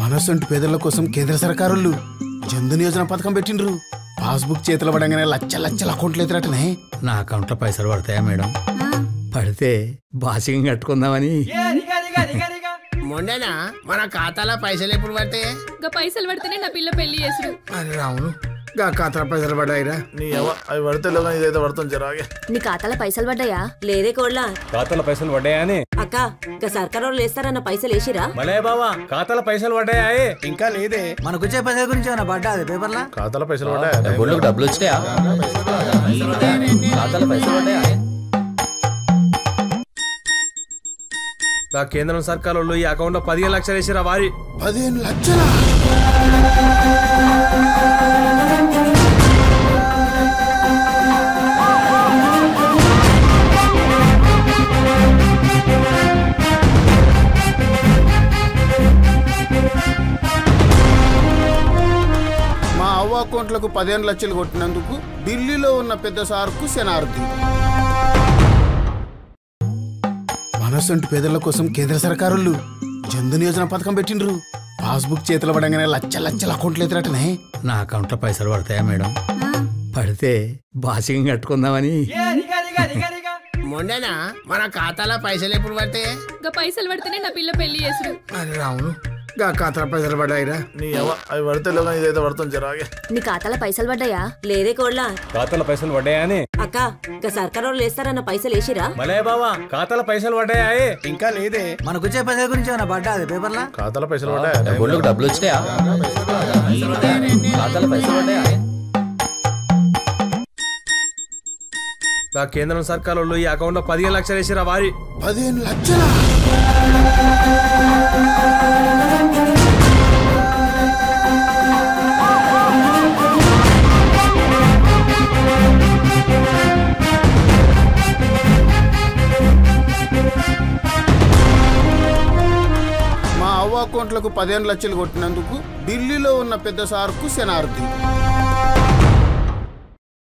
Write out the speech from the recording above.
మనసంటి పేదల కోసం కేంద్ర సర్కారులు జన్ధన్ యోజన పథకం పెట్టిండ్రు పాస్బుక్ చేతులు పడంగానే లచ్చ లచ్చల అకౌంట్లు ఎత్తినట్టునే నా అకౌంట్లో పైసలు పడతాయా మేడం పడితే బాసికం కట్టుకుందామని మొన్ననా మన ఖాతాలో పైసలు ఎప్పుడు పడతాయి గా పైసలు పడితేనే నా పిల్ల పెళ్లి చేసుడు అరే రావును గా ఖాతాలో పైసలు పడ్డాయిరా నీ అవ్వ అవి పడితే లేవు కానీ ఇదైతే పడుతుంది జరాగే నీ ఖాతాలో పైసలు పడ్డాయా లేదే కోడ్లా ఖాతాల పైసలు పడ్డాయని అక్క గా సర్కారు వాళ్ళు వేస్తారన్న పైసలు వేసిరా మలే బావా ఖాతాల పైసలు పడ్డాయా ఇంకా లేదే మనకు వచ్చే పైసల గురించి ఏమైనా పడ్డా అది పేపర్లా ఖాతాలో పైసలు పడ్డాయి గుళ్ళకు డబ్బులు వచ్చాయా ఖాతాల పైసలు పడ్డాయా కేంద్రం సర్కార్ వాళ్ళు ఈ అకౌంట్ లో పదిహేను లక్షలు వేసిరా వారి పదిహేను లక్షల మా అవ్వ అకౌంట్లకు పదిహేను లక్షలు కొట్టినందుకు ఢిల్లీలో ఉన్న పెద్ద సార్కు శనార్థి మనసంటి పేదల కోసం కేంద్ర సర్కారులు జన్ధన్ యోజన పథకం పెట్టిండ్రు పాస్బుక్ చేతులు పడంగానే లచ్చ లచ్చల అకౌంట్లు ఎత్తినట్టునే నా అకౌంట్లో పైసలు పడతాయా మేడం పడితే బాసికం కట్టుకుందామని మొన్ననా మన ఖాతాలో పైసలు ఎప్పుడు పడతాయి గా పైసలు పడితేనే నా పిల్ల పెళ్లి చేసుడు అరే రావును గా ఖాతాలో పైసలు పడ్డాయిరా నీ అవ్వ అవి పడితే లేవు కానీ ఇదైతే పడుతుంది జరాగే నీ ఖాతాలో పైసలు పడ్డాయా లేదే కోడ్లా ఖాతాల పైసలు పడ్డాయని అక్క గా సర్కారు వాళ్ళు వేస్తారన్న పైసలు వేసిరా మలే బావా ఖాతాల పైసలు పడ్డాయా ఇంకా లేదే మనకు వచ్చే పైసల గురించి ఏమైనా పడ్డా అది పేపర్లా ఖాతాలో పైసలు పడ్డాయి గుళ్ళకు డబ్బులు వచ్చాయా ఖాతాల పైసలు పడ్డాయా కేంద్రం సర్కార్ వాళ్ళు ఈ అకౌంట్ లో పదిహేను లక్షలు వేసిరా వారి పదిహేను లక్షల మా అవ్వ అకౌంట్లకు పదిహేను లక్షలు కొట్టినందుకు ఢిల్లీలో ఉన్న పెద్ద సార్కు శనార్థి